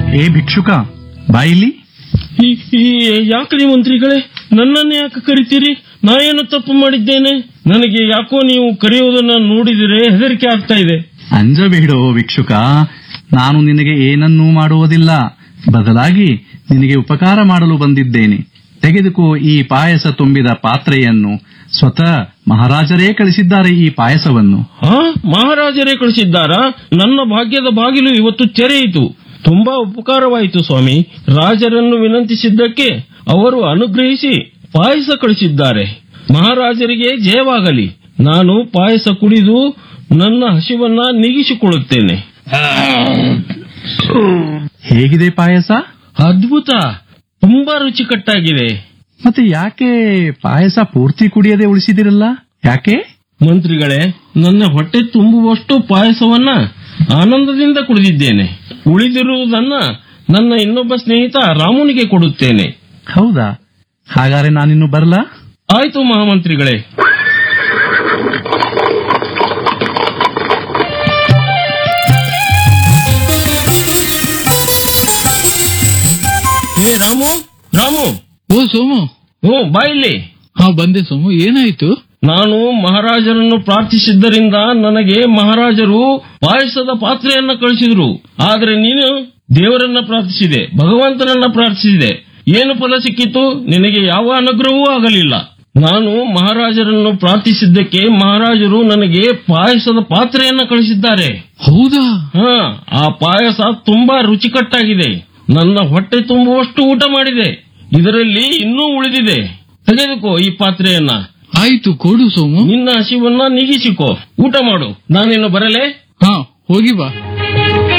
ಏ ಭಿಕ್ಷುಕ ಬಾಯಿಲಿ ಈ- ಈ ಯಾಕ್ರಿ ಮಂತ್ರಿಗಳೇ ನನ್ನನ್ನು ಯಾಕೆ ಕರಿತೀರಿ ನಾ ಏನು ತಪ್ಪು ಮಾಡಿದ್ದೇನೆ ನನಗೆ ಯಾಕೋ ನೀವು ಕರೆಯುವುದನ್ನ ನೋಡಿದರೆ ಹೆದರಿಕೆ ಆಗ್ತಾ ಇದೆ ಅಂಜಬೇಡೋ ಭಿಕ್ಷುಕ ನಾನು ನಿನಗೆ ಏನನ್ನೂ ಮಾಡುವುದಿಲ್ಲ ಬದಲಾಗಿ ನಿನಗೆ ಉಪಕಾರ ಮಾಡಲು ಬಂದಿದ್ದೇನೆ ತೆಗೆದುಕೋ ಈ ಪಾಯಸ ತುಂಬಿದ ಪಾತ್ರೆಯನ್ನು ಸ್ವತಃ ಮಹಾರಾಜರೇ ಕಳಿಸಿದ್ದಾರೆ ಈ ಪಾಯಸವನ್ನು ಹಾ ಮಹಾರಾಜರೇ ಕಳಿಸಿದ್ದಾರಾ ನನ್ನ ಭಾಗ್ಯದ ಬಾಗಿಲು ಇವತ್ತು ತೆರೆಯಿತು ತುಂಬಾ ಉಪಕಾರವಾಯಿತು ಸ್ವಾಮಿ ರಾಜರನ್ನು ವಿನಂತಿಸಿದ್ದಕ್ಕೆ ಅವರು ಅನುಗ್ರಹಿಸಿ ಪಾಯಸ ಕಳಿಸಿದ್ದಾರೆ ಮಹಾರಾಜರಿಗೆ ಜಯವಾಗಲಿ ನಾನು ಪಾಯಸ ಕುಡಿದು ನನ್ನ ಹಸಿವನ್ನ ನೀಗಿಸಿಕೊಳ್ಳುತ್ತೇನೆ ಹೇಗಿದೆ ಪಾಯಸ ಅದ್ಭುತ ತುಂಬಾ ರುಚಿಕಟ್ಟಾಗಿದೆ ಮತ್ತೆ ಯಾಕೆ ಪಾಯಸ ಪೂರ್ತಿ ಕುಡಿಯದೆ ಉಳಿಸಿದಿರಲ್ಲ ಯಾಕೆ ಮಂತ್ರಿಗಳೇ ನನ್ನ ಹೊಟ್ಟೆ ತುಂಬುವಷ್ಟು ಪಾಯಸವನ್ನ ಆನಂದದಿಂದ ಕುಡಿದಿದ್ದೇನೆ ಉಳಿದಿರುವುದನ್ನ ನನ್ನ ಇನ್ನೊಬ್ಬ ಸ್ನೇಹಿತ ರಾಮುನಿಗೆ ಕೊಡುತ್ತೇನೆ ಹೌದಾ ಹಾಗಾದ್ರೆ ನಾನಿನ್ನು ಬರ್ಲಾ ಆಯ್ತು ಮಹಾಮಂತ್ರಿಗಳೇ ಏ ರಾಮು ರಾಮು ಓ ಸೋಮು ಹ್ಞೂ ಬಾ ಇಲ್ಲಿ ಹಾ ಬಂದೆ ಸೋಮು ಏನಾಯ್ತು ನಾನು ಮಹಾರಾಜರನ್ನು ಪ್ರಾರ್ಥಿಸಿದ್ದರಿಂದ ನನಗೆ ಮಹಾರಾಜರು ಪಾಯಸದ ಪಾತ್ರೆಯನ್ನ ಕಳಿಸಿದ್ರು ಆದ್ರೆ ನೀನು ದೇವರನ್ನ ಪ್ರಾರ್ಥಿಸಿದೆ ಭಗವಂತನನ್ನ ಪ್ರಾರ್ಥಿಸಿದೆ ಏನು ಫಲ ಸಿಕ್ಕಿತು ನಿನಗೆ ಯಾವ ಅನುಗ್ರಹವೂ ಆಗಲಿಲ್ಲ ನಾನು ಮಹಾರಾಜರನ್ನು ಪ್ರಾರ್ಥಿಸಿದ್ದಕ್ಕೆ ಮಹಾರಾಜರು ನನಗೆ ಪಾಯಸದ ಪಾತ್ರೆಯನ್ನ ಕಳಿಸಿದ್ದಾರೆ ಹೌದಾ ಹಾ ಆ ಪಾಯಸ ತುಂಬಾ ರುಚಿಕಟ್ಟಾಗಿದೆ ನನ್ನ ಹೊಟ್ಟೆ ತುಂಬುವಷ್ಟು ಊಟ ಮಾಡಿದೆ ಇದರಲ್ಲಿ ಇನ್ನೂ ಉಳಿದಿದೆ ತೆಗೆದುಕೋ ಈ ಪಾತ್ರೆಯನ್ನ ಆಯ್ತು ಕೊಡು ಸೋಮು ನಿನ್ನ ಹಸಿವನ್ನ ನೀಗಿಸಿಕೋ ಊಟ ಮಾಡು ನಾನಿನ್ನು ಬರಲೇ ಹಾ ಹೋಗಿ ಬಾ